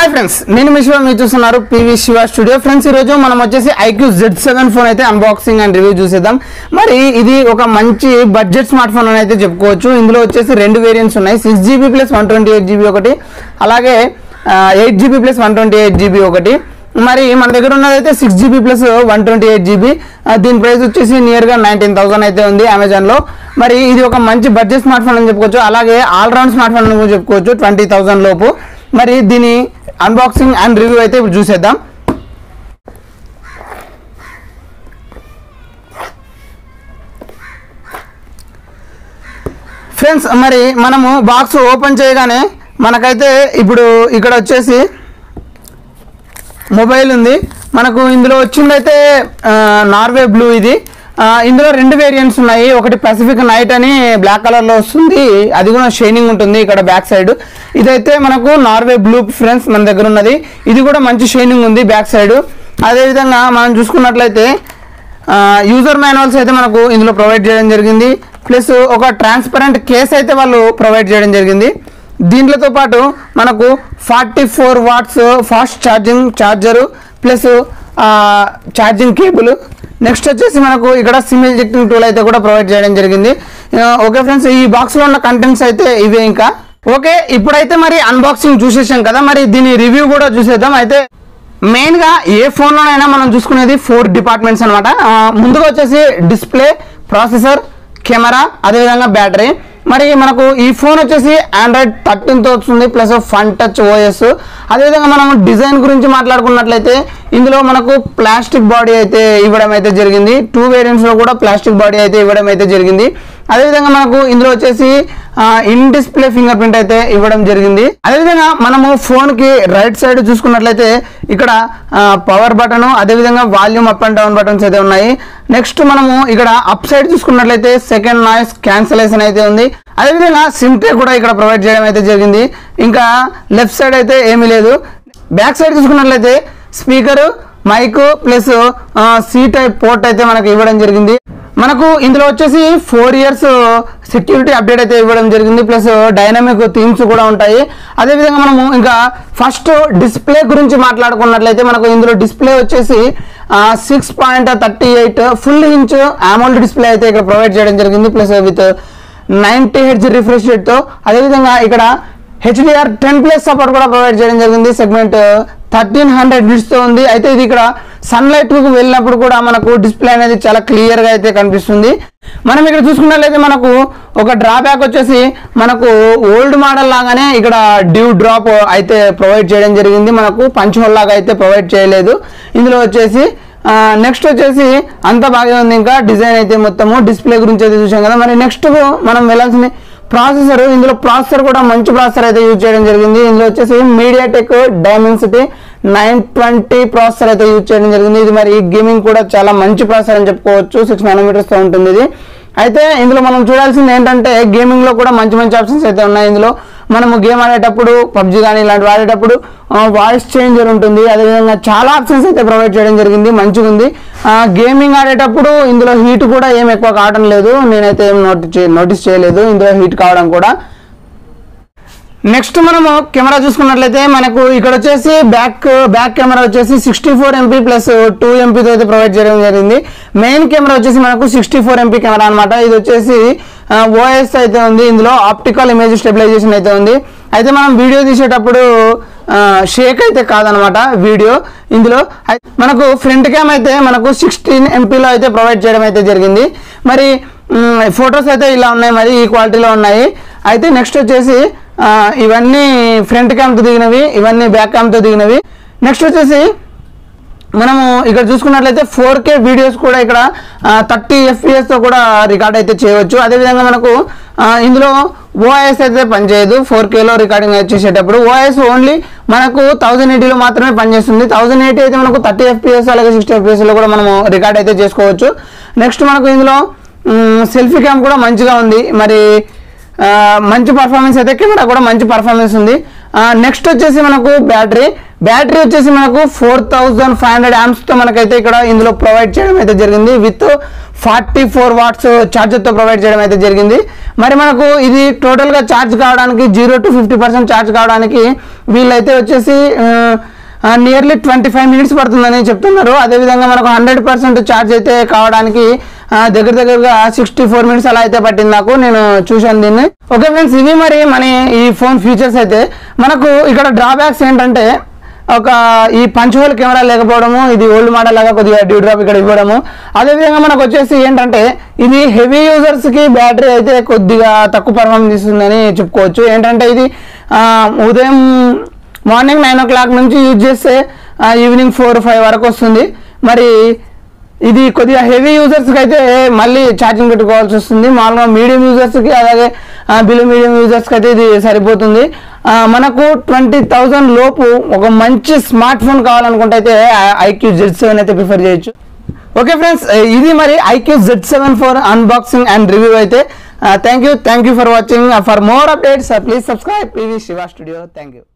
hi friends నేను మీ శివ మీరు చూస్తున్నారు పివి శివ స్టూడియో ఫ్రెండ్స్ ఈరోజు మనం వచ్చేసి ఐక్యూ జెడ్ సెవెన్ ఫోన్ అయితే అన్బాక్సింగ్ అండ్ రివ్యూ చూసేద్దాం మరి ఇది ఒక మంచి బడ్జెట్ స్మార్ట్ ఫోన్ అని అయితే చెప్పుకోవచ్చు ఇందులో వచ్చేసి రెండు వేరియంట్స్ ఉన్నాయి six GB plus one twenty eight GB ఒకటి అలాగే eight GB plus one twenty eight GB ఒకటి మరి మన దగ్గర ఉన్నదైతే six GB plus one twenty eight GB దీని ప్రైస్ వచ్చేసి నియర్గా నైన్టీన్ థౌసండ్ అయితే ఉంది అమెజాన్లో మరి ఇది ఒక మంచి బడ్జెట్ స్మార్ట్ ఫోన్ అని చెప్పుకోవచ్చు అలాగే ఆల్రౌండ్ స్మార్ట్ ఫోన్ అని కూడా చెప్పుకోవచ్చు ట్వంటీ థౌసండ్ లోపు మరి దీని అన్బాక్సింగ్ అండ్ రివ్యూ అయితే ఇప్పుడు చూసేద్దాం ఫ్రెండ్స్ మరి మనము బాక్స్ ఓపెన్ చేయగానే మనకైతే ఇప్పుడు ఇక్కడ వచ్చేసి మొబైల్ ఉంది మనకు ఇందులో వచ్చిందైతే ఆ, నార్వే బ్లూ ఇది ఆ, ఇందులో రెండు వేరియంట్స్ ఉన్నాయి ఒకటి పసిఫిక్ నైట్ అని బ్లాక్ కలర్లో వస్తుంది అది కూడా షైనింగ్ ఉంటుంది ఇక్కడ బ్యాక్ సైడ్ ఇదైతే మనకు నార్వే బ్లూ ఫ్రెండ్స్ మన దగ్గర ఉన్నది ఇది కూడా మంచి షైనింగ్ ఉంది బ్యాక్ సైడ్ అదేవిధంగా మనం చూసుకున్నట్లయితే యూజర్ మాన్యువల్స్ అయితే మనకు ఇందులో ప్రొవైడ్ చేయడం జరిగింది ప్లస్ ఒక ట్రాన్స్పరెంట్ కేస్ అయితే వాళ్ళు ప్రొవైడ్ చేయడం జరిగింది దీంట్లతో పాటు మనకు forty four watts fast charging charger plus charging cable next వచ్చేసి మనకు ఇక్కడ సిమ్ ఎజెక్టింగ్ టూల్ అయితే కూడా ప్రొవైడ్ చేయడం జరిగింది ఆ, ఓకే ఫ్రెండ్స్ ఈ బాక్స్లో ఉన్న కంటెంట్స్ అయితే ఇవే ఇంకా ఓకే ఇప్పుడైతే మరి అన్బాక్సింగ్ చూసేసాం కదా మరి దీని రివ్యూ కూడా చూసేద్దాం అయితే మెయిన్గా ఏ ఫోన్లోనైనా మనం చూసుకునేది ఫోర్ డిపార్ట్మెంట్స్ అనమాట ముందుగా వచ్చేసి డిస్ప్లే ప్రాసెసర్ కెమెరా అదేవిధంగా బ్యాటరీ మరి మనకు ఈ ఫోన్ వచ్చేసి ఆండ్రాయిడ్ థర్టీన్తో వస్తుంది ప్లస్ ఫన్ టచ్ ఓఎస్ అదేవిధంగా మనం డిజైన్ గురించి మాట్లాడుకున్నట్లయితే ఇందులో మనకు ప్లాస్టిక్ బాడీ అయితే ఇవ్వడం అయితే జరిగింది టూ వేరియంట్స్లో కూడా ప్లాస్టిక్ బాడీ అయితే ఇవ్వడం అయితే జరిగింది అదేవిధంగా మనకు ఇందులో వచ్చేసి ఇన్ డిస్ప్లే ఫింగర్ ప్రింట్ అయితే ఇవ్వడం జరిగింది అదేవిధంగా మనము ఫోన్కి రైట్ సైడ్ చూసుకున్నట్లయితే ఇక్కడ పవర్ బటన్ అదేవిధంగా volume up and down buttons అయితే ఉన్నాయి నెక్స్ట్ మనము ఇక్కడ అప్ సైడ్ చూసుకున్నట్లయితే సెకండ్ నాయిస్ క్యాన్సలేషన్ అయితే ఉంది అదేవిధంగా సిమ్ ట్రే కూడా ఇక్కడ ప్రొవైడ్ చేయడం అయితే జరిగింది ఇంకా లెఫ్ట్ సైడ్ అయితే ఏమీ లేదు బ్యాక్ సైడ్ చూసుకున్నట్లయితే speaker mic plus C type port అయితే మనకు ఇవ్వడం జరిగింది మనకు ఇందులో వచ్చేసి ఫోర్ ఇయర్స్ సెక్యూరిటీ అప్డేట్ అయితే ఇవ్వడం జరిగింది ప్లస్ డైనమిక్ థీమ్స్ కూడా ఉంటాయి అదేవిధంగా మనము ఇంకా ఫస్ట్ డిస్ప్లే గురించి మాట్లాడుకున్నట్లయితే మనకు ఇందులో డిస్ప్లే వచ్చేసి six point thirty eight full inch AMOLED display అయితే ఇక్కడ ప్రొవైడ్ చేయడం జరిగింది plus with ninety hertz refresh రేట్తో అదేవిధంగా ఇక్కడ హెచ్డిఆర్ టెన్ ప్లస్ సపోర్ట్ కూడా ప్రొవైడ్ చేయడం జరిగింది సెగ్మెంట్ థర్టీన్ హండ్రెడ్ తో ఉంది అయితే ఇది ఇక్కడ సన్లైట్ కు వెళ్ళినప్పుడు కూడా మనకు డిస్ప్లే అనేది చాలా క్లియర్ గా అయితే కనిపిస్తుంది మనం ఇక్కడ చూసుకున్నట్లయితే మనకు ఒక డ్రాబ్యాక్ వచ్చేసి మనకు ఓల్డ్ మోడల్ లాగానే ఇక్కడ డ్యూ డ్రాప్ అయితే ప్రొవైడ్ చేయడం జరిగింది మనకు పంచ్ హోల్ లాగా అయితే ప్రొవైడ్ చేయలేదు ఇందులో వచ్చేసి నెక్స్ట్ వచ్చేసి అంత బాగా ఉంది ఇంకా డిజైన్ అయితే మొత్తము డిస్ప్లే గురించి అయితే చూసాం కదా మరి నెక్స్ట్ మనం వెళ్ళాల్సింది ప్రాసెసర్ ఇందులో ప్రాసెసర్ కూడా మంచి ప్రాసెసర్ అయితే యూజ్ చేయడం జరిగింది ఇందులో వచ్చేసి MediaTek Dimensity nine twenty processor అయితే యూజ్ చేయడం జరిగింది ఇది మరి గేమింగ్ కూడా చాలా మంచి ప్రాసెసర్ అని చెప్పుకోవచ్చు సిక్స్ తో ఉంటుంది ఇది అయితే ఇందులో మనం చూడాల్సింది ఏంటంటే గేమింగ్ లో కూడా మంచి మంచి ఆప్షన్స్ అయితే ఉన్నాయి ఇందులో మనము గేమ్ ఆడేటప్పుడు పబ్జి కానీ ఇలాంటివి ఆడేటప్పుడు వాయిస్ చేంజర్ ఉంటుంది అదేవిధంగా చాలా ఆప్షన్స్ అయితే ప్రొవైడ్ చేయడం జరిగింది మంచిగా ఉంది గేమింగ్ ఆడేటప్పుడు ఇందులో హీట్ కూడా ఏం ఎక్కువ కావడం లేదు నేనైతే ఏం నోటి నోటీస్ చేయలేదు ఇందులో హీట్ కావడం కూడా నెక్స్ట్ మనము కెమెరా చూసుకున్నట్లయితే మనకు ఇక్కడ వచ్చేసి బ్యాక్ బ్యాక్ కెమెరా వచ్చేసి sixty four MP plus two ఎంపీతో అయితే ప్రొవైడ్ చేయడం జరిగింది మెయిన్ కెమెరా వచ్చేసి మనకు సిక్స్టీ ఫోర్ ఎంపీ కెమెరా అనమాట ఇది వచ్చేసి ఓఎస్ అయితే ఉంది ఇందులో ఆప్టికల్ ఇమేజ్ స్టెబిలైజేషన్ అయితే ఉంది అయితే మనం వీడియో తీసేటప్పుడు షేక్ అయితే కాదనమాట వీడియో ఇందులో అయి- మనకు ఫ్రంట్ క్యామ్ అయితే మనకు సిక్స్టీన్ ఎంపీలో అయితే ప్రొవైడ్ చేయడం అయితే జరిగింది మరి ఫొటోస్ అయితే ఇలా ఉన్నాయి మరి ఈ క్వాలిటీలో ఉన్నాయి అయితే నెక్స్ట్ వచ్చేసి ఆ, ఇవన్నీ ఫ్రంట్ క్యామ్తో దిగినవి ఇవన్నీ బ్యాక్ క్యామ్తో దిగినవి నెక్స్ట్ వచ్చేసి మనము ఇక్కడ చూసుకున్నట్లయితే ఫోర్ కే వీడియోస్ కూడా ఇక్కడ థర్టీ తో కూడా రికార్డ్ అయితే చేయవచ్చు అదేవిధంగా మనకు ఆ, ఇందులో ఓఎస్ అయితే పనిచేయదు ఫోర్ కేలో రికార్డింగ్ చేసేటప్పుడు ఓఎస్ ఓన్లీ మనకు థౌజండ్ ఎయిటీలో మాత్రమే పనిచేస్తుంది థౌజండ్ ఎయిటీ అయితే మనకు థర్టీ ఎఫ్పిఎస్ అలాగే సిక్స్టీ ఎఫ్పిఎస్లో కూడా మనము రికార్డ్ అయితే చేసుకోవచ్చు నెక్స్ట్ మనకు ఇందులో సెల్ఫీ క్యామ్ కూడా మంచిగా ఉంది మరి ఆ, మంచి పర్ఫార్మెన్స్ అయితే కెమెరా కూడా మంచి పర్ఫార్మెన్స్ ఉంది నెక్స్ట్ వచ్చేసి మనకు బ్యాటరీ బ్యాటరీ వచ్చేసి మనకు ఫోర్ థౌజండ్ ఫైవ్ హండ్రెడ్ తో మనకైతే ఇక్కడ ఇందులో ప్రొవైడ్ చేయడం అయితే జరిగింది విత్ ఫార్టీ ఫోర్ వాట్స్ ఛార్జర్తో ప్రొవైడ్ చేయడం అయితే జరిగింది మరి మనకు ఇది టోటల్గా ఛార్జ్ కావడానికి zero to fifty percent charge కావడానికి వీళ్ళైతే వచ్చేసి నియర్లీ ట్వంటీ ఫైవ్ మినిట్స్ పడుతుందని చెప్తున్నారు అదేవిధంగా మనకు హండ్రెడ్ పర్సెంట్ ఛార్జ్ అయితే కావడానికి ఆ, దగ్గర దగ్గరగా సిక్స్టీ ఫోర్ మినిట్స్ అలా అయితే పట్టింది నాకు నేను చూశాను దీన్ని ఓకే ఫ్రెండ్స్ ఇవి మరి మన ఈ ఫోన్ ఫీచర్స్ అయితే మనకు ఇక్కడ డ్రాబ్యాక్స్ ఏంటంటే ఒక ఈ పంచ్ హోల్ కెమెరా లేకపోవడము ఇది ఓల్డ్ మోడల్ లాగా కొద్దిగా డ్యూ డ్రాప్ ఇక్కడ ఇవ్వడము అదేవిధంగా మనకు వచ్చేసి ఏంటంటే ఇది హెవీ యూజర్స్ కి బ్యాటరీ అయితే కొద్దిగా తక్కువ పర్ఫార్మెన్స్ ఇస్తుందని చెప్పుకోవచ్చు ఏంటంటే ఇది ఆ, ఉదయం మార్నింగ్ నైన్ ఓ క్లాక్ నుంచి యూజ్ చేస్తే ఆ, ఈవినింగ్ ఫోర్ ఫైవ్ వరకు వస్తుంది మరి ఇది కొద్దిగా హెవీ యూజర్స్కి అయితే మళ్ళీ ఛార్జింగ్ పెట్టుకోవాల్సి వస్తుంది మామూలుగా మీడియం యూజర్స్కి అలాగే బిలో మీడియం యూజర్స్కి అయితే ఇది సరిపోతుంది ఆ, మనకు ట్వంటీ థౌజండ్ లోపు ఒక మంచి స్మార్ట్ ఫోన్ కావాలనుకుంటే అయితే ఐక్యూ జెడ్ సెవెన్ అయితే ప్రిఫర్ చేయొచ్చు ఓకే ఫ్రెండ్స్ ఇది మరి iQOO Z seven four unboxing and review అయితే thank you thank you for watching for more updates please subscribe PV Shiva studio థ్యాంక్ యూ